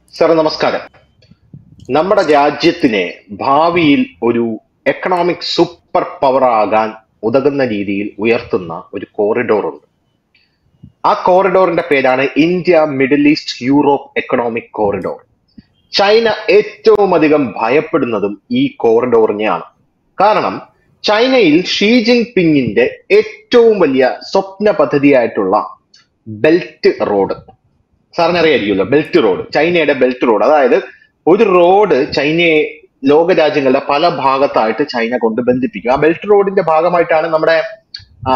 Sir നമസ്കാരം നമ്മുടെ രാജ്യത്തിനെ ഭാവിയിൽ ഒരു എക്കണോമിക് സൂപ്പർ പവർ ആകാൻ ഉതകുന്ന രീതിയിൽ ഉയർത്തുന്ന ഒരു കോറിഡോർ ഉണ്ട് ആ കോറിഡോറിന്റെ പേരാണ് India middle east Europe economic corridor China ഏറ്റവും അധികം ഭയപ്പെടുന്നതും ഈ കോറിഡോറിനെയാണ് കാരണം ചൈനയിൽ ഷീ ജിൻ പിങ്ങിന്റെ ഏറ്റവും വലിയ സ്വപ്ന പദ്ധതിയായിട്ടുള്ള ബെൽറ്റ് റോഡ് സാറിന് അറിയായിരിക്കുമല്ലോ ബെൽറ്റ് റോഡ് ചൈനയുടെ ബെൽറ്റ് റോഡ് അതായത് ഒരു റോഡ് ചൈനയെ ലോക രാജ്യങ്ങളുടെ പല ഭാഗത്തായിട്ട് ചൈന കൊണ്ട് ബന്ധിപ്പിക്കും ആ ബെൽറ്റ് റോഡിന്റെ ഭാഗമായിട്ടാണ് നമ്മുടെ ആ,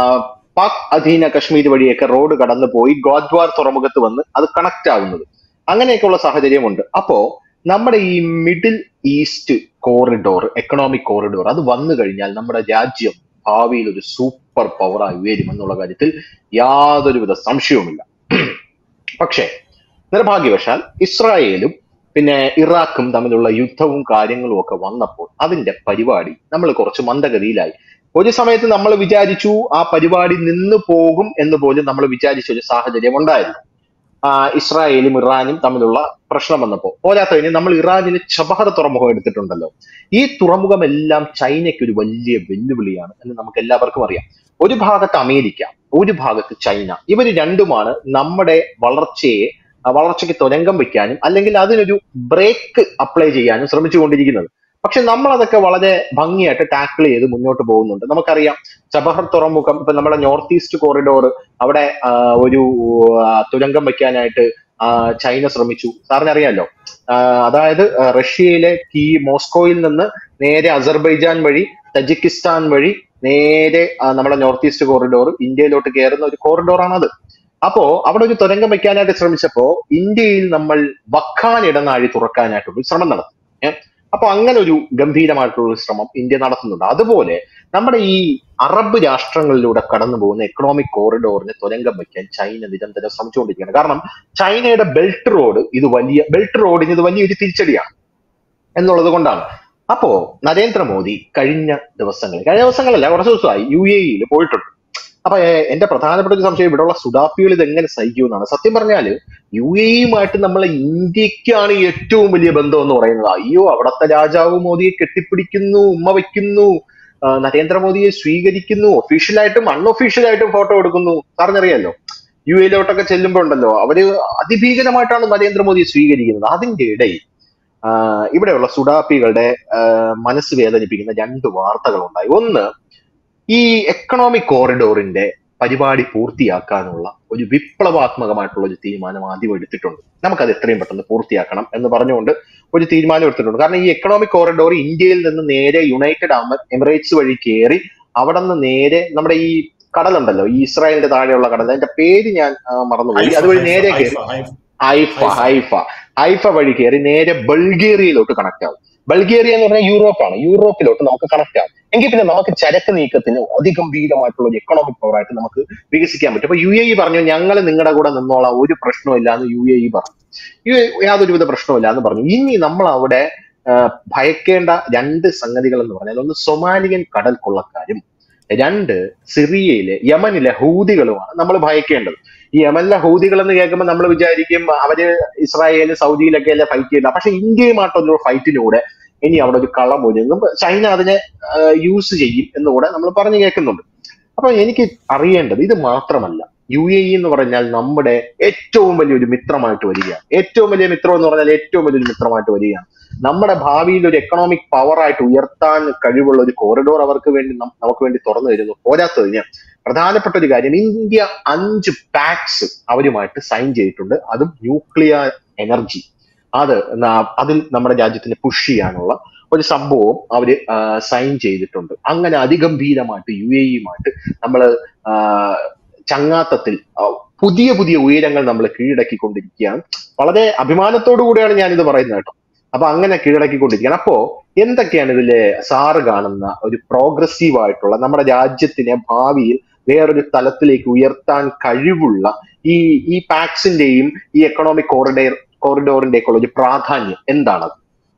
പാക് അധീന കശ്മീർ വഴിയൊക്കെ റോഡ് കടന്നു പോയി ഗോദ്വാർ തുറമുഖത്ത് വന്ന് അത് കണക്ട് ആവുന്നത് അങ്ങനെയൊക്കെയുള്ള സാഹചര്യമുണ്ട് അപ്പോ നമ്മുടെ ഈ middle east corridor economic corridor അത് വന്നു കഴിഞ്ഞാൽ നമ്മുടെ രാജ്യം ഭാവിയിൽ ഒരു സൂപ്പർ പവറായി ഉയരും എന്നുള്ള കാര്യത്തിൽ യാതൊരുവിധ സംശയവുമില്ല പക്ഷേ നിർഭാഗ്യവശാൽ ഇസ്രായേലും പിന്നെ ഇറാഖും തമ്മിലുള്ള യുദ്ധവും കാര്യങ്ങളും ഒക്കെ വന്നപ്പോൾ അതിന്റെ പരിപാടി നമ്മൾ കുറച്ച് മന്ദഗതിയിലായി ഒരു സമയത്ത് നമ്മൾ വിചാരിച്ചു ആ പരിപാടി നിന്നു പോകും എന്ന് പോലും നമ്മൾ വിചാരിച്ച ഒരു സാഹചര്യം ഉണ്ടായിരുന്നു ആ, ഇസ്രായേലും ഇറാനും തമ്മിലുള്ള പ്രശ്നം വന്നപ്പോൾ പോരാത്തതിന് നമ്മൾ ഇറാനിലെ ചബഹർ തുറമുഖം എടുത്തിട്ടുണ്ടല്ലോ ഈ തുറമുഖമെല്ലാം ചൈനയ്ക്ക് ഒരു വലിയ വെല്ലുവിളിയാണ് എന്ന് നമുക്ക് എല്ലാവർക്കും അറിയാം ഒരു ഭാഗത്ത് അമേരിക്ക ഒരു ഭാഗത്ത് ചൈന ഇവർ രണ്ടുമാണ് നമ്മുടെ വളർച്ചയെ ആ വളർച്ചയ്ക്ക് തുരങ്കം വെക്കാനും അല്ലെങ്കിൽ അതിനൊരു ബ്രേക്ക് അപ്ലൈ ചെയ്യാനും ശ്രമിച്ചുകൊണ്ടിരിക്കുന്നത് പക്ഷെ നമ്മൾ അതൊക്കെ വളരെ ഭംഗിയായിട്ട് ടാക്കിൾ ചെയ്ത് മുന്നോട്ട് പോകുന്നുണ്ട് നമുക്കറിയാം ചബഹർ തുറമുഖം ഇപ്പൊ നമ്മുടെ നോർത്ത് ഈസ്റ്റ് കോറിഡോർ അവിടെ ആ, ഒരു ആ, തുരങ്കം വെക്കാനായിട്ട് ആ, ചൈന ശ്രമിച്ചു സാറിന് അറിയാലോ ആ, അതായത് ആ, റഷ്യയിലെ ഈ മോസ്കോയിൽ നിന്ന് നേരെ അസർബൈജാൻ വഴി തജിക്കിസ്ഥാൻ വഴി നേരെ ആ, നമ്മുടെ നോർത്ത് ഈസ്റ്റ് കോറിഡോർ ഇന്ത്യയിലോട്ട് കയറുന്ന ഒരു കോറിഡോറാണത് അപ്പോ അവിടെ ഒരു തുരങ്കം വെക്കാനായിട്ട് ശ്രമിച്ചപ്പോ ഇന്ത്യയിൽ നമ്മൾ വഖാൻ ഇടനാഴി തുറക്കാനായിട്ടുള്ള ഒരു ശ്രമം നടത്തി ഏഹ് അപ്പൊ അങ്ങനെ ഒരു ഗംഭീരമായിട്ടുള്ള ഒരു ശ്രമം ഇന്ത്യ നടത്തുന്നുണ്ട് അതുപോലെ നമ്മുടെ ഈ അറബ് രാഷ്ട്രങ്ങളിലൂടെ കടന്നു പോകുന്ന എക്കണോമിക് കോറിഡോറിന് തുരങ്കം വെക്കാൻ ചൈന നിരന്തരം ശ്രമിച്ചുകൊണ്ടിരിക്കുകയാണ് കാരണം ചൈനയുടെ ബെൽറ്റ് റോഡ് ഇത് വലിയ ബെൽറ്റ് റോഡിന് ഇത് വലിയൊരു തിരിച്ചടിയാണ് എന്നുള്ളത് കൊണ്ടാണ് അപ്പോ നരേന്ദ്രമോദി കഴിഞ്ഞ ദിവസങ്ങളിൽ കഴിഞ്ഞ ദിവസങ്ങളല്ല കുറച്ച് ദിവസമായി യു എ ഇയിൽ പോയിട്ടുണ്ട് അപ്പൊ ഏർ, എന്റെ പ്രധാനപ്പെട്ട ഒരു സംശയം ഇവിടെയുള്ള സുഡാപ്പികൾ ഇത് എങ്ങനെ സഹിക്കുമെന്നാണ് സത്യം പറഞ്ഞാല് യു എ ഇയുമായിട്ട് നമ്മളെ ഇന്ത്യക്കാണ് ഏറ്റവും വലിയ ബന്ധം എന്ന് പറയുന്നത് അയ്യോ അവിടത്തെ രാജാവ് മോദിയെ കെട്ടിപ്പിടിക്കുന്നു ഉമ്മ വയ്ക്കുന്നു ആ, നരേന്ദ്രമോദിയെ സ്വീകരിക്കുന്നു ഒഫീഷ്യലായിട്ടും അൺഒഫീഷ്യലായിട്ടും ഫോട്ടോ എടുക്കുന്നു സാറിനറിയാലോ യു എയിലോട്ടൊക്കെ ചെല്ലുമ്പോൾ ഉണ്ടല്ലോ അവര് അതിഭീകരമായിട്ടാണ് നരേന്ദ്രമോദിയെ സ്വീകരിക്കുന്നത് അതിന്റെ ഇടയിൽ ആ, ഇവിടെയുള്ള സുഡാപ്പികളുടെ ആ, മനസ്സ് വേദനിപ്പിക്കുന്ന രണ്ട് വാർത്തകൾ ഉണ്ടായി ഒന്ന് ഈ എക്കണോമിക് കോറിഡോറിന്റെ പരിപാടി പൂർത്തിയാക്കാനുള്ള ഒരു വിപ്ലവാത്മകമായിട്ടുള്ള ഒരു തീരുമാനം ആദ്യം എടുത്തിട്ടുണ്ട് നമുക്കത് എത്രയും പെട്ടെന്ന് പൂർത്തിയാക്കണം എന്ന് പറഞ്ഞുകൊണ്ട് ഒരു തീരുമാനം എടുത്തിട്ടുണ്ട് കാരണം ഈ എക്കണോമിക് കോറിഡോർ ഇന്ത്യയിൽ നിന്ന് നേരെ യുണൈറ്റഡ് അമ- എമിറേറ്റ്സ് വഴി കയറി അവിടെ നിന്ന് നേരെ നമ്മുടെ ഈ കടലുണ്ടല്ലോ ഈ ഇസ്രായേലിന്റെ താഴെയുള്ള കടൽ അതിന്റെ പേര് ഞാൻ ആ, മറന്നുപോയി ഹൈഫ അതുവഴി ഹൈഫ നേരെ ഹൈഫ കയറി Haifa Haifa Haifa Haifa Haifa വഴി കയറി നേരെ ബൾഗേറിയയിലോട്ട് കണക്ട് ആവും ബൾഗേറിയ എന്ന് പറഞ്ഞാൽ യൂറോപ്പാണ് യൂറോപ്പിലോട്ട് നമുക്ക് കണക്ട് ആവും എങ്കിൽ പിന്നെ നമുക്ക് ചരക്ക് നീക്കത്തിന് അതിഗംഭീരമായിട്ടുള്ള ഒരു എക്കണോമിക് പവർ ആയിട്ട് നമുക്ക് വികസിക്കാൻ പറ്റും അപ്പൊ യു എ ഇ പറഞ്ഞു ഞങ്ങൾ നിങ്ങളുടെ കൂടെ നിന്നോളാം ഒരു പ്രശ്നവും ഇല്ല എന്ന് യു എ ഇ പറഞ്ഞു യു എ യാതൊരുവിധ പ്രശ്നവും ഇല്ല എന്ന് പറഞ്ഞു ഇനി നമ്മൾ അവിടെ ആ, ഭയക്കേണ്ട രണ്ട് സംഗതികൾ എന്ന് പറഞ്ഞാൽ ഒന്ന് സൊമാലിയൻ കടൽ കൊള്ളക്കാരും രണ്ട് സിറിയയിലെ യമനിലെ ഹൂതികളുമാണ് നമ്മൾ ഭയക്കേണ്ടത് ഈ യമനിലെ ഹൂതികൾ എന്ന് കേൾക്കുമ്പോൾ നമ്മൾ വിചാരിക്കും അവര് ഇസ്രായേൽ സൗദിയിലൊക്കെ അല്ലേ ഫൈറ്റ് ചെയ്യില്ല പക്ഷെ ഇന്ത്യയുമായിട്ടുള്ള ഫൈറ്റിലൂടെ ഇനി അവിടെ ഒരു കള്ളം ഒരുങ്ങും ചൈന അതിനെ യൂസ് ചെയ്യും എന്നുകൂടെ നമ്മൾ പറഞ്ഞു കേൾക്കുന്നുണ്ട് അപ്പൊ എനിക്ക് അറിയേണ്ടത് ഇത് മാത്രമല്ല യു എ ഇ എന്ന് പറഞ്ഞാൽ നമ്മുടെ ഏറ്റവും വലിയൊരു മിത്രമായിട്ട് വരികയാണ് ഏറ്റവും വലിയ മിത്രം എന്ന് പറഞ്ഞാൽ ഏറ്റവും വലിയൊരു മിത്രമായിട്ട് വരികയാണ് നമ്മുടെ ഭാവിയിൽ ഒരു എക്കണോമിക് പവർ ആയിട്ട് ഉയർത്താൻ കഴിവുള്ള ഒരു കോറിഡോർ അവർക്ക് വേണ്ടി നം- നമുക്ക് വേണ്ടി തുറന്നു തരുന്നു പോരാത്തതിന് പ്രധാനപ്പെട്ട ഒരു കാര്യം ഇന്ത്യ അഞ്ച് പാക്സ് അവരുമായിട്ട് സൈൻ ചെയ്തിട്ടുണ്ട് അതും ന്യൂക്ലിയർ എനർജി അത് ന- അതിൽ നമ്മുടെ രാജ്യത്തിന് പുഷ് ചെയ്യാനുള്ള ഒരു സംഭവം അവര് സൈൻ ചെയ്തിട്ടുണ്ട് അങ്ങനെ അതിഗംഭീരമായിട്ട് യു എ ഇയുമായിട്ട് നമ്മൾ ചങ്ങാത്തത്തിൽ ആ, പുതിയ പുതിയ ഉയരങ്ങൾ നമ്മൾ കീഴടക്കിക്കൊണ്ടിരിക്കുകയാണ് വളരെ അഭിമാനത്തോടു കൂടിയാണ് ഞാനിത് പറയുന്നത് കേട്ടോ അപ്പൊ അങ്ങനെ കീഴടക്കിക്കൊണ്ടിരിക്കുകയാണ് അപ്പോ എന്തൊക്കെയാണ് ഇതിലെ സാറ് കാണുന്ന ഒരു പ്രോഗ്രസീവ് ആയിട്ടുള്ള നമ്മുടെ രാജ്യത്തിനെ ഭാവിയിൽ വേറൊരു തലത്തിലേക്ക് ഉയർത്താൻ കഴിവുള്ള ഈ ഈ പാക്സിന്റെയും ഈ എക്കണോമിക് കോറിഡോർ കോറിഡോറിന്റെ ഒക്കെ ഉള്ള ഒരു പ്രാധാന്യം എന്താണത്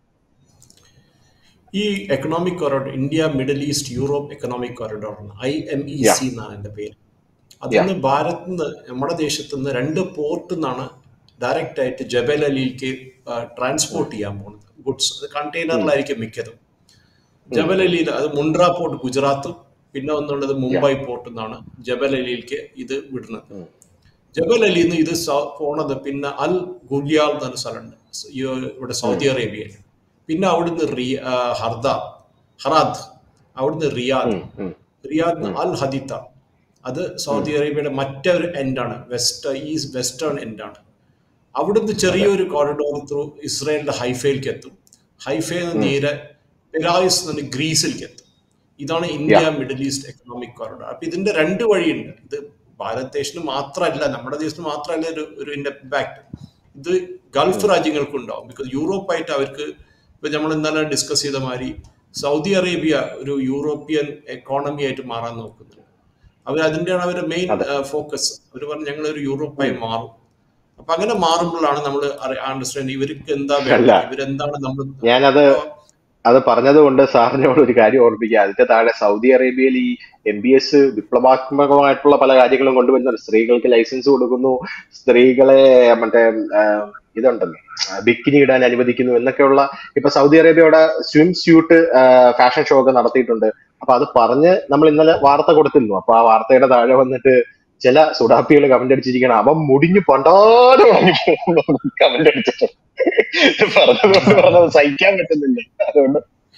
ഈ economic corridor India middle east Europe economic corridor I M E യാ സി എന്നാണ് എൻ്റെ പേര് യാ അതിന്ന് ഭാരത് നിന്ന് നമ്മുടെ ദേശത്ത് നിന്ന് രണ്ട് പോർട്ട് നിന്നാണ് ഡയറക്റ്റ് ആയിട്ട് ജബൽ അലിയിലേക്ക് ട്രാൻസ്പോർട്ട് ചെയ്യാൻ പോകുന്നത് ഗുഡ്സ് അത് കണ്ടെയ്നറിലായിരിക്കും മിക്കതും ജബൽ അലിയിൽ അത് മുണ്ട്ര പോർട്ട് ഗുജറാത്തും പിന്നെ ഒന്നുള്ളത് മുംബൈ പോർട്ട് എന്നാണ് ജബൽ അലിയിലേക്ക് ഇത് വിടുന്നത് ഉം. ജബൽ അലിയിൽ നിന്ന് ഇത് സൗ- പോണത് പിന്നെ അൽ ഗുലിയാൽ എന്ന് പറഞ്ഞ സ്ഥലമുണ്ട് സ് ഈ ഇവിടെ സൗദി അറേബ്യയിൽ പിന്നെ അവിടുന്ന് റിയ ആ, ഹർദ ഹറാദ് അവിടുന്ന് റിയാദ് ഉം, ഉം. റിയാദ് അൽ ഹദിത്ത അത് സൗദി അറേബ്യയുടെ മറ്റൊരു എൻഡാണ് വെസ്റ്റ് ഈ വെസ്റ്റേൺ എൻഡാണ് അവിടുന്ന് ചെറിയൊരു കോറിഡോർ ത്രൂ ഇസ്രായേലിന്റെ ഹൈഫയിലേക്ക് എത്തും ഹൈഫയിൽ നിന്ന് നേരെ പെരായിസ് നിന്ന് ഗ്രീസിലേക്ക് എത്തും ഇതാണ് India middle east economic corridor അപ്പൊ ഇതിന്റെ രണ്ട് വഴിയുണ്ട് ഇത് ഭാരത് ദേശത്തിന് മാത്രമല്ല നമ്മുടെ ദേശത്തിന് മാത്രമല്ല ഒരു ഒരു ഇമ്പാക്ട് ഇത് ഗൾഫ് രാജ്യങ്ങൾക്കും ഉണ്ടാവും ബിക്കോസ് യൂറോപ്പായിട്ട് അവർക്ക് ഇപ്പൊ നമ്മൾ ഇന്നലെ ഡിസ്കസ് ചെയ്ത മാതിരി സൗദി അറേബ്യ ഒരു യൂറോപ്യൻ എക്കോണമി ആയിട്ട് മാറാൻ നോക്കുന്നുണ്ട് അവർ അതിന്റെയാണ് അവരുടെ മെയിൻ ഫോക്കസ് അവർ പറഞ്ഞു ഞങ്ങൾ ഒരു യൂറോപ്പായി മാറും അപ്പൊ അങ്ങനെ മാറുമ്പോഴാണ് നമ്മൾ അണ്ടർസ്റ്റാൻഡ് ഇവർക്ക് എന്താ അല്ല. വേണ്ടത് ഇവരെന്താണ് നമ്മൾ ഞാനത് അത് പറഞ്ഞത് കൊണ്ട് സാറിനോട് ഒരു കാര്യം ഓർമ്മിക്കുക അതിന്റെ താഴെ സൗദി അറേബ്യയിൽ ഈ എം ബി എസ് വിപ്ലവാത്മകമായിട്ടുള്ള പല കാര്യങ്ങളും കൊണ്ടുവരുന്നുണ്ട് സ്ത്രീകൾക്ക് ലൈസൻസ് കൊടുക്കുന്നു സ്ത്രീകളെ മറ്റേ ആ, ഇതുണ്ടല്ലോ ആ, ബിക്കിനി ഇടാൻ അനുവദിക്കുന്നു എന്നൊക്കെയുള്ള ഇപ്പൊ സൗദി അറേബ്യയുടെ സ്വിം സ്യൂട്ട് ഫാഷൻ ഷോ ഒക്കെ നടത്തിയിട്ടുണ്ട് അപ്പൊ അത് പറഞ്ഞ് നമ്മൾ ഇന്നലെ വാർത്ത കൊടുത്തിരുന്നു അപ്പൊ ആ വാർത്തയുടെ താഴെ വന്നിട്ട് ചില സുഡാപ്പികൾ കമന്റ് അടിച്ചിരിക്കണം അവൻ മുടിഞ്ഞു പണ്ടാതെ കമന്റ് അടിച്ചിട്ടുണ്ട് പറഞ്ഞത് കൊണ്ട് പറഞ്ഞത് സഹിക്കാൻ പറ്റുന്നില്ല അതുകൊണ്ട്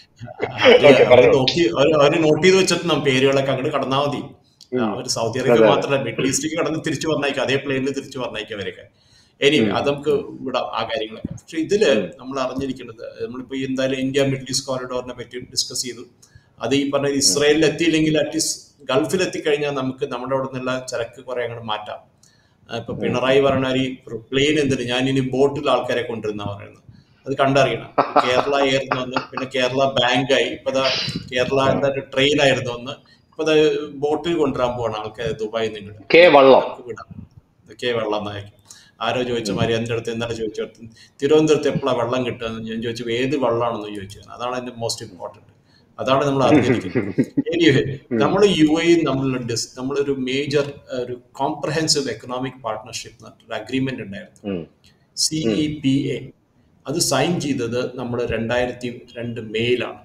Okay, അവര് പറഞ്ഞോ. നോക്കി അവര് അവര് നോട്ട് ചെയ്ത് വെച്ചിട്ട് നാം പേരുകളൊക്കെ അങ്ങോട്ട് കടന്നാൽ മതി ഉം. അവർ സൗദി അറേബ്യ അതെ. മാത്രമല്ല മിഡിൽ ഈസ്റ്റിലേക്ക് കടന്ന് തിരിച്ചു വന്നേക്കാം അതേ പ്ലെയിനിൽ തിരിച്ചു വന്നേക്കാം അവരൊക്കെ ഇനി അത് നമുക്ക് വിടാം ആ കാര്യങ്ങളൊക്കെ പക്ഷെ ഇതില് നമ്മൾ അറിഞ്ഞിരിക്കേണ്ടത് നമ്മളിപ്പോ ഈ എന്തായാലും ഇന്ത്യ മിഡിൽ ഈസ്റ്റ് കോറിഡോറിനെ പറ്റി ഡിസ്കസ് ചെയ്തു അത് ഈ പറഞ്ഞ ഇസ്രായേലിൽ എത്തിയില്ലെങ്കിൽ അറ്റ്ലീസ്റ്റ് ഗൾഫിൽ എത്തിക്കഴിഞ്ഞാൽ നമുക്ക് നമ്മുടെ അവിടെ നിന്നുള്ള ചരക്ക് കുറെ അങ്ങോട്ട് മാറ്റാം ആ, ഇപ്പൊ പിണറായി പറഞ്ഞ ഈ പ്ലെയിൻ എന്തിന് ഞാൻ ഇനി ബോട്ടിൽ ആൾക്കാരെ കൊണ്ടുവരുന്ന പറയുന്നത് അത് കണ്ടറിയണം കേരള എയർ എന്ന് വന്ന് പിന്നെ കേരള ബാങ്ക് ആയി ഇപ്പൊ ദാ കേരള എന്താ ട്രെയിൻ ആയിരുന്നു ഒന്ന് ഇപ്പൊ ദാ ബോട്ടിൽ കൊണ്ടുവരാൻ പോവാണ് ആൾക്കാർ ദുബായിൽ നിങ്ങൾ കെ വള്ളം നമുക്ക് വിടാം ഇതൊക്കെ വെള്ളം നായിരിക്കും ആരോ ചോദിച്ച മാതിരി എൻ്റെ അടുത്ത് ഇന്നലെ ചോദിച്ചു തിരുവനന്തപുരത്ത് എപ്പോഴാണ് വെള്ളം കിട്ടുക എന്ന് ഞാൻ ചോദിച്ചു ഏത് വെള്ളമാണെന്ന് ചോദിച്ചു അതാണ് എൻ്റെ മോസ്റ്റ് ഇമ്പോർട്ടൻറ്റ് അതാണ് നമ്മൾ അറിഞ്ഞിരിക്കുന്നത് എനിവേ നമ്മൾ യു എ നമ്മളുടെ ഡിസ് നമ്മളൊരു മേജർ ഒരു കോംപ്രഹെൻസീവ് എക്കണോമിക് പാർട്ട്ണർഷിപ്പ് ഒരു അഗ്രിമെന്റ് ഉണ്ടായിരുന്നു ഉം. സി ഇ പി എ അത് സൈൻ ചെയ്തത് നമ്മൾ രണ്ടായിരത്തി രണ്ട് മെയിലാണ്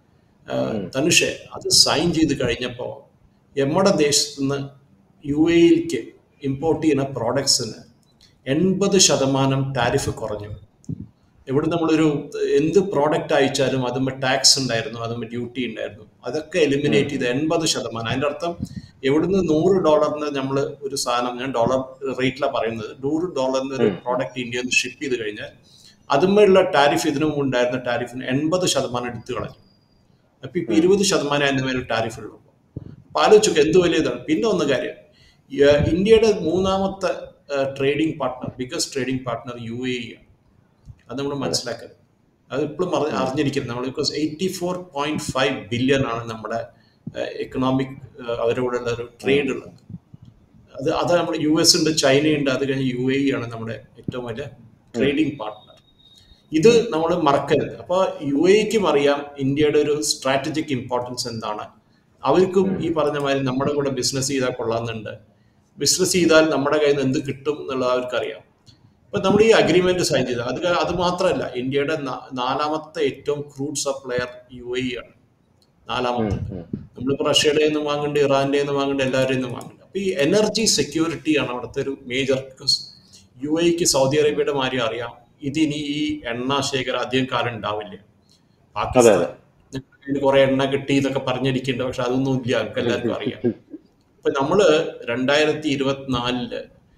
ധനുഷെ അത് സൈൻ ചെയ്ത് കഴിഞ്ഞപ്പോൾ നമ്മുടെ ദേശത്ത് നിന്ന് യു എയിലേക്ക് ഇമ്പോർട്ട് ചെയ്യുന്ന പ്രോഡക്ട്സിന് എൺപത് ശതമാനം ടാരിഫ് കുറഞ്ഞു ഇവിടെ നമ്മളൊരു എന്ത് പ്രോഡക്റ്റ് അയച്ചാലും അതുമ്പോൾ ടാക്സ് ഉണ്ടായിരുന്നു അതുമ്പോൾ ഡ്യൂട്ടി ഉണ്ടായിരുന്നു അതൊക്കെ എലിമിനേറ്റ് ചെയ്ത് എൺപത് ശതമാനം അതിൻ്റെ അർത്ഥം എവിടുന്ന് നൂറ് ഡോളറിന് നമ്മൾ ഒരു സാധനം ഞാൻ ഡോളർ റേറ്റിലാണ് പറയുന്നത് നൂറ് ഡോളറിന് ഒരു പ്രോഡക്റ്റ് ഇന്ത്യയിൽ നിന്ന് ഷിപ്പ് ചെയ്ത് കഴിഞ്ഞാൽ അതുമ്പോഴുള്ള ടാരിഫ് ഇതിനു മുമ്പ് ഉണ്ടായിരുന്ന ടാരിഫിന് എൺപത് ശതമാനം എടുത്തു കളഞ്ഞു അപ്പൊ ഇപ്പൊ ഇരുപത് ശതമാനം അതിന്റെ മേലെ ടാരിഫ് ഉള്ളൂ അപ്പൊ ആലോചിച്ചു എന്ത് വലിയ ഇതാണ് പിന്നെ ഒന്ന് കാര്യം ഈ, ആ, ഇന്ത്യയുടെ മൂന്നാമത്തെ trading partner biggest trading partner U A ആണ് അത് നമ്മൾ മനസ്സിലാക്കരുത് അത് ഇപ്പോഴും അറിഞ്ഞിരിക്കുന്നത് നമ്മൾ because eighty four point five billion ആണ് നമ്മുടെ എക്കണോമിക് അവരോടുള്ള ഒരു ട്രേഡ് ഉള്ളത് അത് അത് നമ്മുടെ യു എസ് ഉണ്ട് ചൈനയുണ്ട് അത് കഴിഞ്ഞ് യു എ ആണ് നമ്മുടെ ഏറ്റവും വലിയ ട്രേഡിംഗ് പാർട്ട്ണർ ഇത് നമ്മൾ മറക്കരുത് അപ്പോൾ യു എക്കും അറിയാം ഇന്ത്യയുടെ ഒരു സ്ട്രാറ്റജിക് ഇമ്പോർട്ടൻസ് എന്താണ് അവർക്കും ഈ പറഞ്ഞ മാതിരി നമ്മുടെ കൂടെ ബിസിനസ് ചെയ്താൽ കൊള്ളാമെന്നുണ്ട് ബിസിനസ് ചെയ്താൽ നമ്മുടെ കയ്യിൽ നിന്ന് എന്ത് കിട്ടും എന്നുള്ളത് അവർക്കറിയാം ഇപ്പൊ നമ്മൾ ഈ അഗ്രിമെന്റ് സൈൻ ചെയ്ത അത് ക- അത് മാത്രമല്ല ഇന്ത്യയുടെ നാ- നാലാമത്തെ ഏറ്റവും ക്രൂഡ് സപ്ലയർ യു എ ആണ് നാലാമത്തെ നമ്മളിപ്പോൾ റഷ്യയുടെ നിന്ന് വാങ്ങുന്നുണ്ട് ഇറാന്റെ നിന്ന് വാങ്ങുന്നുണ്ട് എല്ലാവരുടെയും നിന്ന് വാങ്ങുന്നുണ്ട് അപ്പൊ ഈ എനർജി സെക്യൂരിറ്റി ആണ് അവിടുത്തെ ഒരു മേജർ ബിക്കോസ് യു എക്ക് സൗദി അറേബ്യയുടെ മാതിരി അറിയാം ഇതിനി ഈ എണ്ണ ശേഖരം അധികം കാലം ഉണ്ടാവില്ല പാകിസ്ഥാൻ ഇതിന് കുറെ എണ്ണ കിട്ടി എന്നൊക്കെ പറഞ്ഞിരിക്കുന്നുണ്ട് പക്ഷെ അതൊന്നും ഇല്ല നമുക്ക് എല്ലാവർക്കും അറിയാം ഇപ്പൊ നമ്മള് രണ്ടായിരത്തി ഇരുപത്തിനാലില്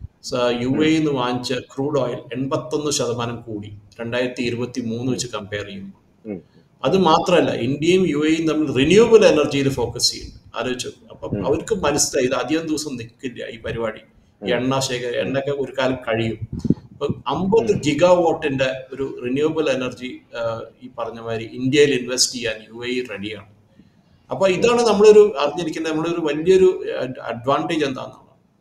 യു എ നിന്ന് വാങ്ങിച്ച ക്രൂഡ് ഓയിൽ എൺപത്തൊന്ന് ശതമാനം കൂടി രണ്ടായിരത്തി ഇരുപത്തി മൂന്ന് വെച്ച് കമ്പയർ ചെയ്യുമ്പോൾ ഉം. അത് മാത്രമല്ല ഇന്ത്യയും യു എയും തമ്മിൽ റിന്യൂവബിൾ എനർജിയിൽ ഫോക്കസ് ചെയ്യുന്നു ആലോചിച്ചു അപ്പം അവർക്ക് മനസ്സിലായി ഇത് അധികം ദിവസം നിൽക്കില്ല ഈ പരിപാടി ഈ എണ്ണ ശേഖര എണ്ണയൊക്കെ ഒരു കാലം കഴിയും ഇപ്പൊ അമ്പത് ഗിഗാ വാട്ടിന്റെ ഒരു റിന്യൂവബിൾ എനർജി ഈ പറഞ്ഞ മാതിരി ഇന്ത്യയിൽ ഇൻവെസ്റ്റ് ചെയ്യാൻ യു എ റെഡിയാണ് അപ്പൊ ഇതാണ് നമ്മളൊരു അറിഞ്ഞിരിക്കുന്ന നമ്മളൊരു വലിയൊരു അഡ്വാൻറ്റേജ് എന്താണെന്നുള്ളത്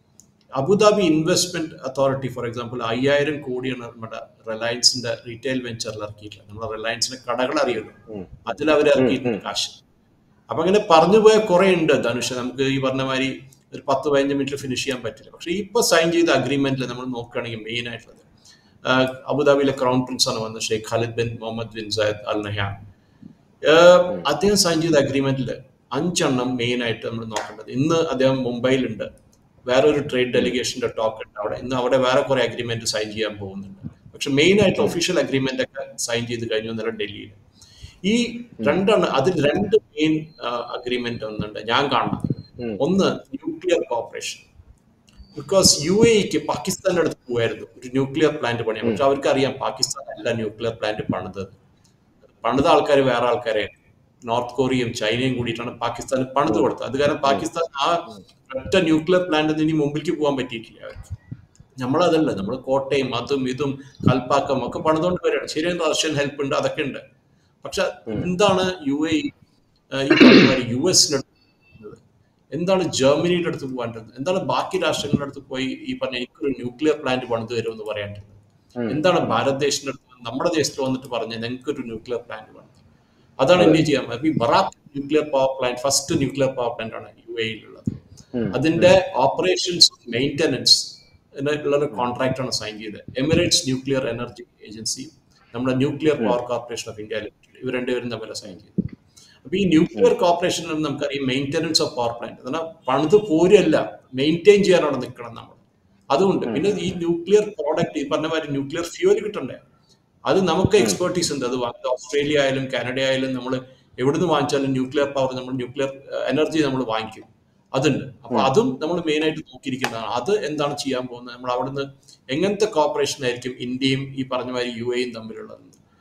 Abu Dhabi investment authority for example അയ്യായിരം കോടിയാണ് നമ്മുടെ റിലയൻസിന്റെ റീറ്റെയിൽ വെഞ്ചറിൽ ഇറക്കിയിട്ടുള്ളത് നമ്മുടെ റിലയൻസിന്റെ കടകൾ അറിയുള്ളൂ ഉം. അതിൽ അവർ ഇറക്കിയിട്ടുണ്ട് കാശ് അപ്പൊ അങ്ങനെ പറഞ്ഞു പോയ കുറെ ഉണ്ട് ധനുഷ് നമുക്ക് ഈ പറഞ്ഞ മാതിരി ഒരു പത്ത് പതിനഞ്ച് മിനിറ്റ് ഫിനിഷ് ചെയ്യാൻ പറ്റില്ല പക്ഷെ ഇപ്പൊ സൈൻ ചെയ്ത അഗ്രിമെന്റിൽ നമ്മൾ നോക്കുകയാണെങ്കിൽ മെയിൻ ആയിട്ടുള്ളത് അബുദാബിയിലെ ക്രൗൺ പ്രിൻസ് ആണ് വന്നത് Sheikh Khalid bin Mohammed bin Zayed Al Nahyan ഏഹ് അദ്ദേഹം സൈൻ ചെയ്ത അഗ്രിമെന്റിൽ അഞ്ചെണ്ണം മെയിൻ ആയിട്ട് നമ്മൾ നോക്കേണ്ടത് ഇന്ന് അദ്ദേഹം മുംബൈയിലുണ്ട് വേറെ ഒരു ട്രേഡ് ഡെലിഗേഷന്റെ ടോക്ക് ഉണ്ട് അവിടെ ഇന്ന് അവിടെ വേറെ കുറെ അഗ്രിമെന്റ് സൈൻ ചെയ്യാൻ പോകുന്നുണ്ട് പക്ഷെ മെയിൻ ആയിട്ട് ഒഫീഷ്യൽ അഗ്രിമെന്റ് ഒക്കെ സൈൻ ചെയ്ത് കഴിഞ്ഞു ഇന്നലെ ഡൽഹിയിൽ ഈ രണ്ടെണ്ണം അതിൽ രണ്ട് മെയിൻ അഗ്രിമെന്റ് ഒന്നുണ്ട് ഞാൻ കാണുന്നത് ഒന്ന് ന്യൂക്ലിയർ കോപ്പറേഷൻ ബിക്കോസ് യു എക്ക് പാകിസ്ഥാന്റെ അടുത്ത് പോയായിരുന്നു ഒരു ന്യൂക്ലിയർ പ്ലാന്റ് പണിയാൻ പക്ഷെ അവർക്ക് അറിയാം പാകിസ്ഥാൻ അല്ല ന്യൂക്ലിയർ പ്ലാന്റ് പണിതത് പണിത ആൾക്കാർ വേറെ ആൾക്കാരെ നോർത്ത് കൊറിയയും ചൈനയും കൂടിയിട്ടാണ് പാകിസ്ഥാൻ പണിത് കൊടുത്തത് അത് കാരണം പാകിസ്ഥാൻ ആ ഒറ്റ ന്യൂക്ലിയർ പ്ലാന്റ് ഇനി മുമ്പിലേക്ക് പോകാൻ പറ്റിയിട്ടില്ല അവർക്ക് നമ്മളതല്ല നമ്മൾ കോട്ടയം അതും ഇതും കൽപ്പാക്കം ഒക്കെ പണിതുകൊണ്ട് വരികയാണ് ശരിയാണ് റഷ്യൻ ഹെൽപ്പ് ഉണ്ട് അതൊക്കെ ഉണ്ട് പക്ഷെ എന്താണ് യു എ ഈ പറഞ്ഞ യു എസിന്റെ അടുത്ത് എന്താണ് ജർമ്മനിയുടെ അടുത്ത് പോകാണ്ടത് എന്താണ് ബാക്കി രാഷ്ട്രങ്ങളുടെ അടുത്ത് പോയി ഈ പറഞ്ഞ എനിക്കൊരു ന്യൂക്ലിയർ പ്ലാന്റ് പണിത് തരുമെന്ന് പറയേണ്ടത് എന്താണ് ഭാരത് ദേശത്തിന്റെ അടുത്ത് നമ്മുടെ ദേശത്ത് വന്നിട്ട് പറഞ്ഞ ഞങ്ങൾക്കൊരു ന്യൂക്ലിയർ പ്ലാന്റ് വേണം അതാണ് ഇന്ത്യ ചെയ്യാൻ ഈ Barakah nuclear power plant first nuclear power plant ആണ് യു എയിലുള്ളത് അതിന്റെ ഓപ്പറേഷൻസ് മെയിൻ്റനൻസ് ഉള്ള ഒരു കോൺട്രാക്ട് ആണ് സൈൻ ചെയ്തത് എമിറേറ്റ്സ് ന്യൂക്ലിയർ എനർജി ഏജൻസി നമ്മുടെ nuclear power corporation of India limited ഇവർ രണ്ടുപേരും തമ്മിൽ സൈൻ ചെയ്തു അപ്പൊ ഈ ന്യൂക്ലിയർ കോർപ്പറേഷനിൽ നമുക്കറിയാം മെയിൻ്റനൻസ് ഓഫ് പവർ പ്ലാന്റ് എന്നാൽ പണിത് പോരല്ല മെയിൻറ്റെയിൻ ചെയ്യാനാണ് നിൽക്കണം നമ്മൾ അതുകൊണ്ട് പിന്നെ ഈ ന്യൂക്ലിയർ പ്രോഡക്റ്റ് ഈ പറഞ്ഞ മാതിരി ന്യൂക്ലിയർ ഫ്യൂവൽ കിട്ടണ്ടേ അത് നമുക്ക് എക്സ്പെർട്ടീസ് ഉണ്ട് അത് വാങ്ങുന്നത് ഓസ്ട്രേലിയ ആയാലും കാനഡ ആയാലും നമ്മൾ എവിടുന്ന് വാങ്ങിച്ചാലും ന്യൂക്ലിയർ പവർ നമ്മൾ ന്യൂക്ലിയർ എനർജി നമ്മൾ വാങ്ങിക്കും അതുണ്ട് അപ്പൊ അതും നമ്മൾ മെയിൻ ആയിട്ട് നോക്കിയിരിക്കുന്നതാണ് അത് എന്താണ് ചെയ്യാൻ പോകുന്നത് നമ്മൾ അവിടുന്ന് എങ്ങനത്തെ കോപ്പറേഷൻ ആയിരിക്കും ഇന്ത്യയും ഈ പറഞ്ഞ മാതിരി യു എയും തമ്മിലുള്ളത്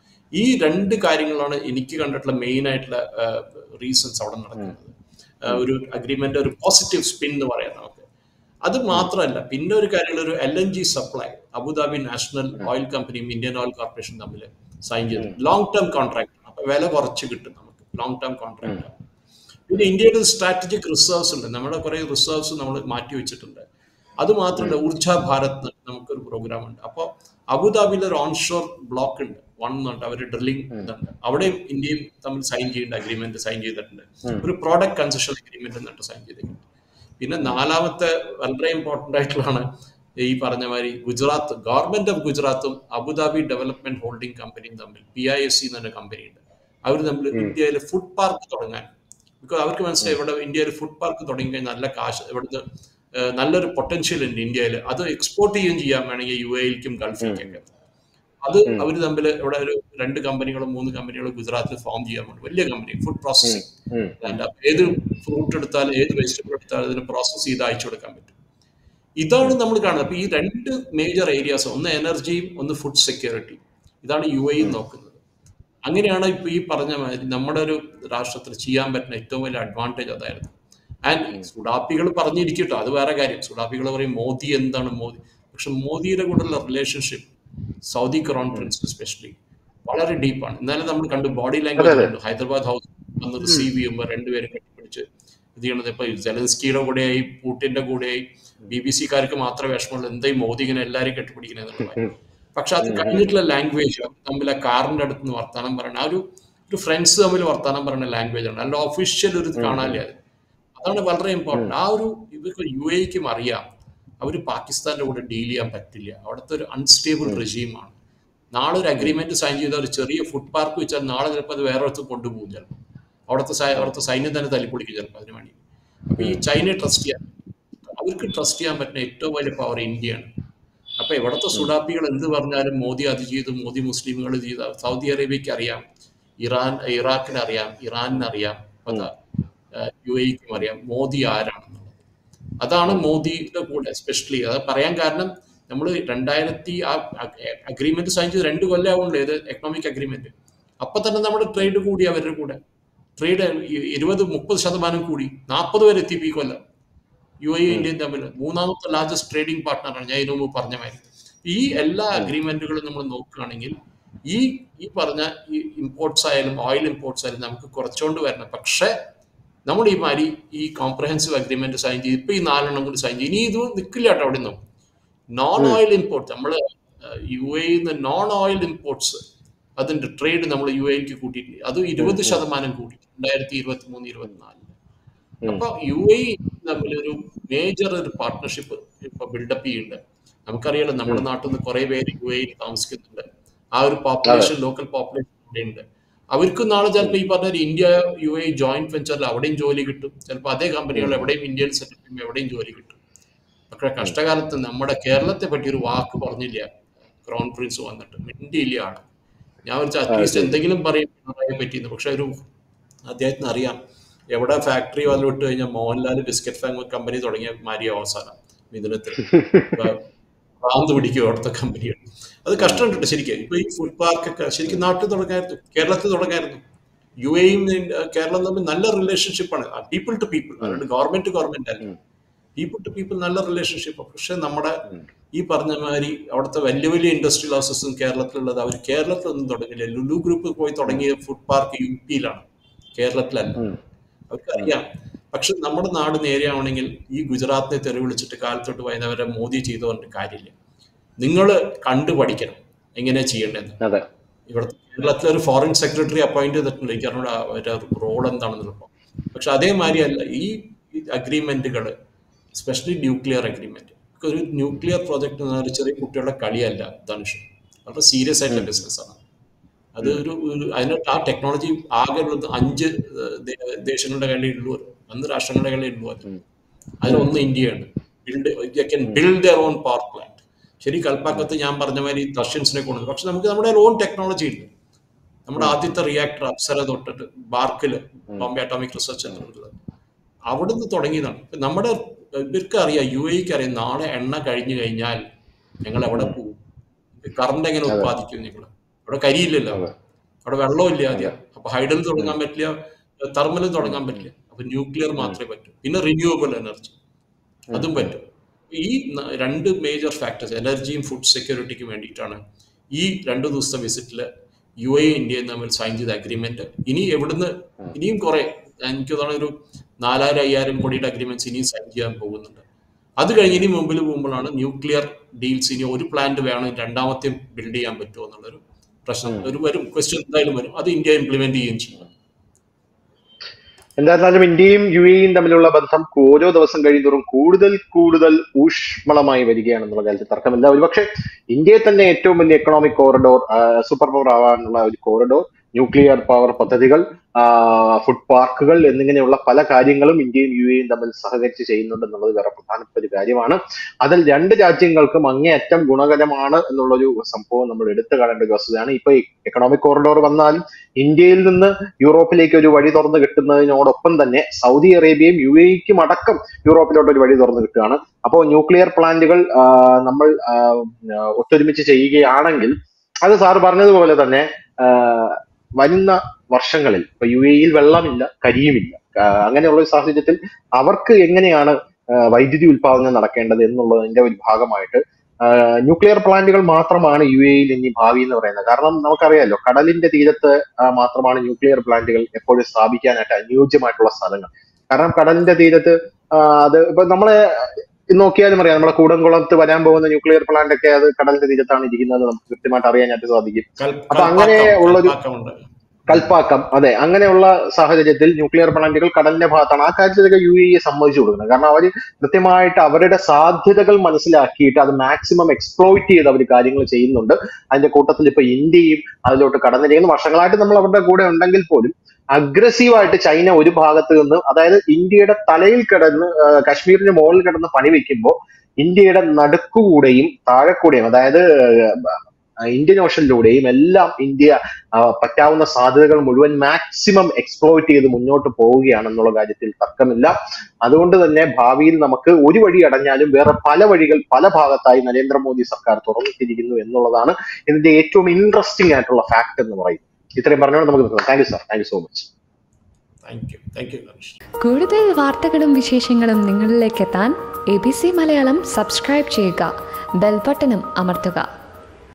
ഈ രണ്ട് കാര്യങ്ങളാണ് എനിക്ക് കണ്ടിട്ടുള്ള മെയിൻ ആയിട്ടുള്ള റീസൺസ് അവിടെ നടക്കുന്നത് ഒരു അഗ്രിമെന്റ് ഒരു പോസിറ്റീവ് സ്പിൻ എന്ന് പറയാം നമുക്ക് അത് മാത്രമല്ല പിന്നെ ഒരു കാര്യമുള്ള ഒരു L N G supply Abu Dhabi national oil കമ്പനിയും ഇന്ത്യൻ ഓയിൽ കോർപ്പറേഷൻ തമ്മിൽ സൈൻ ചെയ്തു ലോങ് ടേം കോൺട്രാക്ട് അപ്പൊ വില കുറച്ച് കിട്ടും നമുക്ക് ലോങ് ടേം കോൺട്രാക്ട് പിന്നെ ഇന്ത്യയുടെ സ്ട്രാറ്റജിക് റിസർവ്സ് ഉണ്ട് നമ്മുടെ കുറെ റിസർവ്സ് നമ്മൾ മാറ്റി വെച്ചിട്ടുണ്ട് അത് മാത്രമല്ല ഊർജ ഭാരത് നമുക്കൊരു പ്രോഗ്രാം ഉണ്ട് അപ്പോൾ അബുദാബിയിൽ ഒരു ഓൺഷോർ ബ്ലോക്ക് ഉണ്ട് വൺ എന്നുണ്ട് അവർ ഡ്രില്ലിംഗ് ഇതുണ്ട് അവിടെയും ഇന്ത്യയും തമ്മിൽ സൈൻ ചെയ്യേണ്ട അഗ്രിമെന്റ് സൈൻ ചെയ്തിട്ടുണ്ട് ഒരു പ്രോഡക്റ്റ് കൺസെഷൻ അഗ്രിമെന്റ് എന്നിട്ട് സൈൻ ചെയ്തിട്ടുണ്ട് പിന്നെ നാലാമത്തെ വളരെ ഇമ്പോർട്ടന്റ് ആയിട്ടുള്ളതാണ് ഈ പറഞ്ഞ മാതിരി ഗുജറാത്ത് ഗവൺമെന്റ് ഓഫ് ഗുജറാത്തും അബുദാബി ഡെവലപ്മെന്റ് ഹോൾഡിംഗ് കമ്പനിയും തമ്മിൽ പി ഐ എസ് സി എന്ന് പറഞ്ഞ കമ്പനി ഉണ്ട് അവർ തമ്മിൽ ഇന്ത്യയിൽ ഫുഡ് പാർക്ക് തുടങ്ങാൻ ബിക്കോസ് അവർക്ക് മനസ്സിലായി ഇവിടെ ഇന്ത്യയിൽ ഫുഡ് പാർക്ക് തുടങ്ങി കഴിഞ്ഞാൽ നല്ല കാശ് ഇവിടുത്തെ നല്ലൊരു പൊട്ടൻഷ്യൽ ഉണ്ട് ഇന്ത്യയിൽ അത് എക്സ്പോർട്ട് ചെയ്യുകയും ചെയ്യാൻ വേണമെങ്കിൽ യു എയിലേക്കും ഗൾഫിലേക്കൊക്കെ അത് അവർ തമ്മിൽ ഇവിടെ ഒരു രണ്ട് കമ്പനികളും മൂന്ന് കമ്പനികളും ഗുജറാത്തിൽ ഫോം ചെയ്യാൻ വേണ്ടി വലിയ കമ്പനി ഫുഡ് പ്രോസസ്സിംഗ് ഏത് ഫ്രൂട്ട് എടുത്താലും ഏത് വെജിറ്റബിൾ എടുത്താലും അതിന് പ്രോസസ്സ് ചെയ്ത് അയച്ചു കൊടുക്കാൻ പറ്റും ഇതാണ് നമ്മൾ കാണുന്നത് അപ്പൊ ഈ രണ്ട് മേജർ ഏരിയാസ് ഒന്ന് എനർജിയും ഒന്ന് ഫുഡ് സെക്യൂരിറ്റി ഇതാണ് യു എ നോക്കുന്നത് അങ്ങനെയാണ് ഇപ്പൊ ഈ പറഞ്ഞ മാതിരി നമ്മുടെ ഒരു രാഷ്ട്രത്തിൽ ചെയ്യാൻ പറ്റുന്ന ഏറ്റവും വലിയ അഡ്വാൻറ്റേജ് അതായിരുന്നു ആൻഡ് സുഡാപ്പികൾ പറഞ്ഞിരിക്കട്ടോ അത് വേറെ കാര്യം സുഡാപ്പികൾ പറയും മോദി എന്താണ് മോദി പക്ഷെ മോദിയുടെ കൂടെയുള്ള relationship Saudi crown prince especially വളരെ ഡീപ്പാണ് ഇന്നലെ നമ്മൾ കണ്ടു ബോഡി ലാംഗ്വേജ് കണ്ടു ഹൈദരാബാദ് ഹൗസ് വന്ന് റിസീവ് ചെയ്യുമ്പോൾ രണ്ടുപേരും കെട്ടിപ്പിടിച്ച് ഇത് ചെയ്യണത് ഇപ്പൊ സെലൻസ്കിയുടെ കൂടെയായി പൂട്ടിന്റെ കൂടെയായി ബി ബി സിക്കാർക്ക് മാത്രമേ വിഷമമുള്ളൂ എന്താ ഈ മോദി ഇങ്ങനെ എല്ലാവരും കെട്ടിപ്പിടിക്കുന്നത് പക്ഷെ അത് കഴിഞ്ഞിട്ടുള്ള ലാംഗ്വേജ് തമ്മിൽ ആ കാറിന്റെ അടുത്ത് നിന്ന് വർത്താനം പറയണ ആ ഒരു ഒരു ഫ്രണ്ട്സ് തമ്മിൽ വർത്താനം പറയുന്ന ലാംഗ്വേജ് ആണ് അല്ല ഒഫീഷ്യൽ ഒരു കാണാനില്ല അത് അതാണ് വളരെ ഇമ്പോർട്ടന്റ് ആ ഒരു ഇവർക്ക് യു എക്കും അറിയാം അവർ പാകിസ്ഥാന്റെ കൂടെ ഡീൽ ചെയ്യാൻ പറ്റില്ല അവിടുത്തെ ഒരു അൺസ്റ്റേബിൾ റെജീമാണ് നാളെ ഒരു അഗ്രിമെന്റ് സൈൻ ചെയ്ത ഒരു ചെറിയ ഫുഡ് പാർക്ക് വെച്ചാൽ നാളെ ചിലപ്പോൾ അത് വേറെ അടുത്ത് കൊണ്ടുപോകും ചിലപ്പോൾ അവിടുത്തെ അവിടുത്തെ സൈന്യം തന്നെ തല്ലിപ്പൊളിക്കും ചിലപ്പോൾ അതിന് വേണ്ടി അപ്പൊ ഈ ചൈനയെ ട്രസ്റ്റ് ചെയ്യാൻ അവർക്ക് ട്രസ്റ്റ് ചെയ്യാൻ പറ്റുന്ന ഏറ്റവും വലിയ പവർ ഇന്ത്യയാണ് അപ്പൊ ഇവിടുത്തെ സുഡാപ്പികൾ എന്ത് പറഞ്ഞാലും മോദി അത് ചെയ്തു മോദി മുസ്ലിമുകൾ ചെയ്ത സൗദി അറേബ്യക്ക് അറിയാം ഇറാൻ ഇറാഖിന് അറിയാം ഇറാനിന് അറിയാം യു എക്കും അറിയാം മോദി ആരാണെന്നുള്ളത് അതാണ് മോദിയുടെ കൂടെ എസ്പെഷ്യലി അത് പറയാൻ കാരണം നമ്മൾ രണ്ടായിരത്തി ആ അഗ്രിമെന്റ് സൈൻ ചെയ്ത് രണ്ട് കൊല്ലമാവുള്ളൂ ഏത് എക്കണോമിക് അഗ്രിമെന്റ് അപ്പൊ തന്നെ നമ്മുടെ ട്രേഡ് കൂടി അവരുടെ കൂടെ ട്രേഡ് ഇരുപത് മുപ്പത് ശതമാനം കൂടി നാൽപ്പത് വരെ എത്തി ഈ കൊല്ലം യു എ ഇന്ത്യയും തമ്മിൽ മൂന്നാമത്തെ ലാർജസ്റ്റ് ട്രേഡിംഗ് പാർട്ട്ണറാണ് ഞാൻ ഇതിനു മുമ്പ് പറഞ്ഞ മാതിരി ഈ എല്ലാ അഗ്രിമെന്റുകളും നമ്മൾ നോക്കുകയാണെങ്കിൽ ഈ ഈ പറഞ്ഞ ഈ ഇമ്പോർട്ട്സ് ആയാലും ഓയിൽ ഇമ്പോർട്ട്സ് ആയാലും നമുക്ക് കുറച്ചുകൊണ്ട് വരണം പക്ഷേ നമ്മൾ ഈ മാതിരി ഈ കോംപ്രഹെൻസീവ് അഗ്രിമെന്റ് സൈൻ ചെയ്ത് ഇപ്പൊ ഈ നാലെണ്ണം കൂടി സൈൻ ചെയ്ത് ഇനി ഇത് നിൽക്കില്ല കേട്ടോ അവിടെ നിന്നും നോൺ ഓയിൽ ഇമ്പോർട്ട്സ് നമ്മൾ യു എന്ന് നോൺ ഓയിൽ ഇമ്പോർട്ട്സ് അതിന്റെ ട്രേഡ് നമ്മൾ യു എക്ക് കൂട്ടിയിട്ടുണ്ട് അത് ഇരുപത് ശതമാനം കൂടി രണ്ടായിരത്തി ഇരുപത്തി മൂന്ന് ഇരുപത്തിനാലില് അപ്പൊ യു എ തമ്മിൽ ഒരു മേജർ ഒരു പാർട്ട്ണർഷിപ്പ് ഇപ്പൊ ബിൽഡപ്പ് ചെയ്യുന്നുണ്ട് നമുക്കറിയാലോ നമ്മുടെ നാട്ടിൽ നിന്ന് കുറെ പേര് യു എയിൽ താമസിക്കുന്നുണ്ട് ആ ഒരു പോപ്പുലേഷൻ ലോക്കൽ പോപ്പുലേഷൻ ഇവിടെ ഉണ്ട് അവർക്കും നാളെ ചിലപ്പോൾ ഈ പറഞ്ഞ ഇന്ത്യ യു എ ജോയിന്റ് വെഞ്ചറിൽ അവിടെയും ജോലി കിട്ടും ചിലപ്പോൾ അതേ കമ്പനികൾ എവിടെയും ഇന്ത്യയിൽ സെറ്റ് ചെയ്യുമ്പോൾ എവിടെയും ജോലി കിട്ടും പക്ഷെ കഷ്ടകാലത്ത് നമ്മുടെ കേരളത്തെ പറ്റി ഒരു വാക്ക് പറഞ്ഞില്ല ക്രൗൺ പ്രിൻസ് വന്നിട്ട് മിണ്ടിയില്ല ആണ് ഞാൻ വെച്ചാൽ അറ്റ്ലീസ്റ്റ് എന്തെങ്കിലും പറയും പിണറായിയെ പറ്റിയെന്ന് പക്ഷെ ഒരു അദ്ദേഹത്തിന് അറിയാം എവിടെ ഫാക്ടറി വല്ല വിട്ട് കഴിഞ്ഞാൽ മോഹൻലാൽ ബിസ്ക്കറ്റ് ഫാങ് കമ്പനി തുടങ്ങിയ മാരിയ അവസാനം മിഥുനത്തിൽ ഭ്രാന്ത് പിടിക്കും അവിടുത്തെ കമ്പനികൾ അത് കഷ്ടമുണ്ട് ശരിക്കും ഇപ്പൊ ഈ ഫുഡ് പാർക്കൊക്കെ ശരിക്കും നാട്ടിൽ തുടങ്ങായിരുന്നു കേരളത്തിൽ തുടങ്ങായിരുന്നു യു എയും കേരളം തമ്മിൽ നല്ല റിലേഷൻഷിപ്പാണ് പീപ്പിൾ ടു പീപ്പിൾ അതുകൊണ്ട് ഗവൺമെന്റ് ടു ഗവൺമെന്റ് അല്ല പീപ്പിൾ ടു പീപ്പിൾ നല്ല റിലേഷൻഷിപ്പ് പക്ഷെ നമ്മുടെ ഈ പറഞ്ഞ മാതിരി അവിടുത്തെ വലിയ വലിയ ഇൻഡസ്ട്രിയൽ ഹൗസസും കേരളത്തിലുള്ളത് അവർ കേരളത്തിലൊന്നും തുടങ്ങില്ല ലുലു ഗ്രൂപ്പ് പോയി തുടങ്ങിയ ഫുഡ് പാർക്ക് യു പിയിലാണ് കേരളത്തിലല്ല അവർക്കറിയാം പക്ഷെ നമ്മുടെ നാട് നേരെയാവണമെങ്കിൽ ഈ ഗുജറാത്തിനെ തെറി വിളിച്ചിട്ട് കാലത്തോട്ട് വൈകുന്നവരെ മോദി ചെയ്തു പറഞ്ഞിട്ട് കാര്യമില്ല നിങ്ങൾ കണ്ടു പഠിക്കണം എങ്ങനെയാ ചെയ്യേണ്ടതെന്ന് അതെ ഇവിടുത്തെ കേരളത്തിലെ ഒരു ഫോറിൻ സെക്രട്ടറി അപ്പോയിന്റ് ചെയ്തിട്ടുണ്ട് എനിക്ക് അറിഞ്ഞൂടെ അവരുടെ റോൾ എന്താണെന്നുള്ളപ്പോൾ പക്ഷെ അതേമാതിരി അല്ല ഈ അഗ്രിമെന്റുകൾ സ്പെഷ്യലി ന്യൂക്ലിയർ അഗ്രിമെന്റ് ഒരു ന്യൂക്ലിയർ പ്രോജക്റ്റ് എന്ന് പറഞ്ഞാൽ ചെറിയ കുട്ടികളുടെ കളിയല്ല ധനുഷ് വളരെ സീരിയസ് ആയിട്ടുള്ള ബിസിനസ്സാണ് അത് ഒരു ഒരു അതിന് ആ ടെക്നോളജി ആകെ ഉള്ളത് അഞ്ച് ദേശങ്ങളുടെ കയ്യിലേ ഉള്ളൂ അന്ന് രാഷ്ട്രങ്ങളുടെ കയ്യിലേ ഉള്ളൂ അത് അതിലൊന്ന് ഇന്ത്യയാണ് build can build their own power plant ശരി കൽപ്പാക്കത്ത് ഞാൻ പറഞ്ഞ മാതിരി റഷ്യൻസിനെ കൊണ്ടു പക്ഷെ നമുക്ക് നമ്മുടെ ഓൺ ടെക്നോളജി ഉണ്ട് നമ്മുടെ ആദ്യത്തെ റിയാക്ടർ അപ്സര തൊട്ടിട്ട് ബാർക്കിൽ ബോംബെ അറ്റോമിക് റിസർച്ച് സെന്ററിൽ അവിടുന്ന് തുടങ്ങിയതാണ് നമ്മുടെ ഇവർക്ക് അറിയാം യു എക്ക് അറിയാം നാളെ എണ്ണ കഴിഞ്ഞു കഴിഞ്ഞാൽ ഞങ്ങൾ എവിടെ പോകും കറണ്ട് എങ്ങനെ ഉത്പാദിക്കും നിങ്ങൾ അവിടെ കരിയില്ലല്ലോ അവിടെ വെള്ളമില്ല ആദ്യം അപ്പൊ ഹൈഡൽ തുടങ്ങാൻ പറ്റില്ല തെർമലും തുടങ്ങാൻ പറ്റില്ല അപ്പൊ ന്യൂക്ലിയർ മാത്രമേ പറ്റൂ പിന്നെ റിന്യൂവബിൾ എനർജി അതും പറ്റും ഈ രണ്ട് മേജർ ഫാക്ടേഴ്സ് എനർജിയും ഫുഡ് സെക്യൂരിറ്റിക്കും വേണ്ടിയിട്ടാണ് ഈ രണ്ടു ദിവസത്തെ വിസിറ്റിൽ യു എ ഇന്ത്യയും തമ്മിൽ സൈൻ ചെയ്ത അഗ്രിമെന്റ് ഇനി എവിടുന്ന് ഇനിയും കുറെ എനിക്ക് തോന്നുന്ന ഒരു നാലായിരം അയ്യായിരം കോടിയുടെ അഗ്രിമെന്റ്സ് ഇനിയും സൈൻ ചെയ്യാൻ പോകുന്നുണ്ട് അത് കഴിഞ്ഞ് ഇനി മുമ്പിൽ പോകുമ്പോഴാണ് ന്യൂക്ലിയർ ഡീൽസ് ഇനി ഒരു പ്ലാന്റ് വേണം രണ്ടാമത്തെ ബിൽഡ് ചെയ്യാൻ പറ്റുമോ എന്നുള്ളൊരു പ്രശ്നം ഒരു വരും ക്വസ്റ്റ്യൻ എന്തായാലും വരും അത് ഇന്ത്യ ഇംപ്ലിമെന്റ് ചെയ്യുകയും ചെയ്യും എന്തായിരുന്നാലും ഇന്ത്യയും യു എയും തമ്മിലുള്ള ബന്ധം ഓരോ ദിവസം കഴിയുന്നതോറും കൂടുതൽ കൂടുതൽ ഊഷ്മളമായി വരികയാണെന്നുള്ള കാര്യത്തിൽ തർക്കമില്ല ഒരുപക്ഷെ ഇന്ത്യയെ തന്നെ ഏറ്റവും വലിയ എക്കണോമിക് കോറിഡോർ സൂപ്പർ പവർ ആവാനുള്ള ഒരു കോറിഡോർ ന്യൂക്ലിയർ പവർ പദ്ധതികൾ ഫുഡ് പാർക്കുകൾ എന്നിങ്ങനെയുള്ള പല കാര്യങ്ങളും ഇന്ത്യയും യു എയും തമ്മിൽ സഹകരിച്ച് ചെയ്യുന്നുണ്ട് എന്നുള്ളത് വേറെ പ്രധാനപ്പെട്ട ഒരു കാര്യമാണ് അതിൽ രണ്ട് രാജ്യങ്ങൾക്കും അങ്ങേയറ്റം ഗുണകരമാണ് എന്നുള്ളൊരു സംഭവം നമ്മൾ എടുത്തു കാണേണ്ട ഒരു വസ്തുതയാണ് ഇപ്പൊ എക്കണോമിക് കോറിഡോർ വന്നാൽ ഇന്ത്യയിൽ നിന്ന് യൂറോപ്പിലേക്ക് ഒരു വഴി തുറന്നു കിട്ടുന്നതിനോടൊപ്പം തന്നെ സൗദി അറേബ്യയും യു എക്കും അടക്കം യൂറോപ്പിലോട്ട് ഒരു വഴി തുറന്നു കിട്ടുകയാണ് അപ്പോൾ ന്യൂക്ലിയർ പ്ലാന്റുകൾ നമ്മൾ ഒത്തൊരുമിച്ച് ചെയ്യുകയാണെങ്കിൽ അത് സാർ പറഞ്ഞതുപോലെ തന്നെ വരുന്ന വർഷങ്ങളിൽ ഇപ്പൊ യു എയിൽ വെള്ളമില്ല കരിയുമില്ല അങ്ങനെയുള്ള ഒരു സാഹചര്യത്തിൽ അവർക്ക് എങ്ങനെയാണ് വൈദ്യുതി ഉൽപാദനം നടക്കേണ്ടത് എന്നുള്ളതിന്റെ ഒരു ഭാഗമായിട്ട് ന്യൂക്ലിയർ പ്ലാന്റുകൾ മാത്രമാണ് യു എയിൽ ഇനി ഭാവി എന്ന് പറയുന്നത് കാരണം നമുക്കറിയാലോ കടലിന്റെ തീരത്ത് മാത്രമാണ് ന്യൂക്ലിയർ പ്ലാന്റുകൾ എപ്പോഴും സ്ഥാപിക്കാനായിട്ട് അനുയോജ്യമായിട്ടുള്ള സ്ഥലങ്ങൾ കാരണം കടലിന്റെ തീരത്ത് അത് ഇപ്പൊ നമ്മളെ നോക്കിയാലും അറിയാം നമ്മുടെ കൂടംകുളത്ത് വരാൻ പോകുന്ന ന്യൂക്ലിയർ പ്ലാന്റ് ഒക്കെ അത് കടലിന്റെ തീരത്താണ് ഇരിക്കുന്നത് നമുക്ക് കൃത്യമായിട്ട് അറിയാനായിട്ട് സാധിക്കും അപ്പൊ അങ്ങനെ ഉള്ളൊരു കൽപ്പാക്കം അതെ അങ്ങനെയുള്ള സാഹചര്യത്തിൽ ന്യൂക്ലിയർ പ്ലാന്റുകൾ കടലിന്റെ ഭാഗത്താണ് ആ കാര്യത്തിലൊക്കെ യു എ സമ്മതിച്ചു കൊടുക്കുന്നത് കാരണം അവർ കൃത്യമായിട്ട് അവരുടെ സാധ്യതകൾ മനസ്സിലാക്കിയിട്ട് അത് മാക്സിമം എക്സ്പ്ലോയിറ്റ് ചെയ്ത് അവർ കാര്യങ്ങൾ ചെയ്യുന്നുണ്ട് അതിന്റെ കൂട്ടത്തിൽ ഇപ്പൊ ഇന്ത്യയും അതിലോട്ട് കടന്നു ചെയ്യുന്നു വർഷങ്ങളായിട്ട് നമ്മൾ അവരുടെ കൂടെ ഉണ്ടെങ്കിൽ പോലും അഗ്രസീവായിട്ട് ചൈന ഒരു ഭാഗത്ത് നിന്ന് അതായത് ഇന്ത്യയുടെ തലയിൽ കിടന്ന് കാശ്മീരിന്റെ മുകളിൽ കിടന്ന് പണി വെക്കുമ്പോൾ ഇന്ത്യയുടെ നടുക്കുകൂടെയും താഴെക്കൂടെയും അതായത് ഇന്ത്യൻ ഓഷനിലൂടെയും എല്ലാം ഇന്ത്യ പറ്റാവുന്ന സാധ്യതകൾ മുഴുവൻ മാക്സിമം എക്സ്പ്ലോയിറ്റ് ചെയ്ത് മുന്നോട്ട് പോവുകയാണെന്നുള്ള കാര്യത്തിൽ തർക്കമില്ല അതുകൊണ്ട് തന്നെ ഭാവിയിൽ നമുക്ക് ഒരു വഴി അടഞ്ഞാലും വേറെ പല വഴികൾ പല ഭാഗത്തായി നരേന്ദ്രമോദി സർക്കാർ തുറന്നിട്ടിരിക്കുന്നു എന്നുള്ളതാണ് ഇതിന്റെ ഏറ്റവും ഇൻട്രസ്റ്റിംഗ് ആയിട്ടുള്ള ഫാക്ട് എന്ന് പറയുന്നത് ഇത്രയും പറഞ്ഞുകൊണ്ട് നമുക്ക് നിർത്താം thank you sir thank you so much കൂടുതൽ വാർത്തകളും വിശേഷങ്ങളും നിങ്ങളിലേക്ക് എത്താൻ A B C Malayalam subscribe ചെയ്യുക ബെൽബട്ടനും അമർത്തുക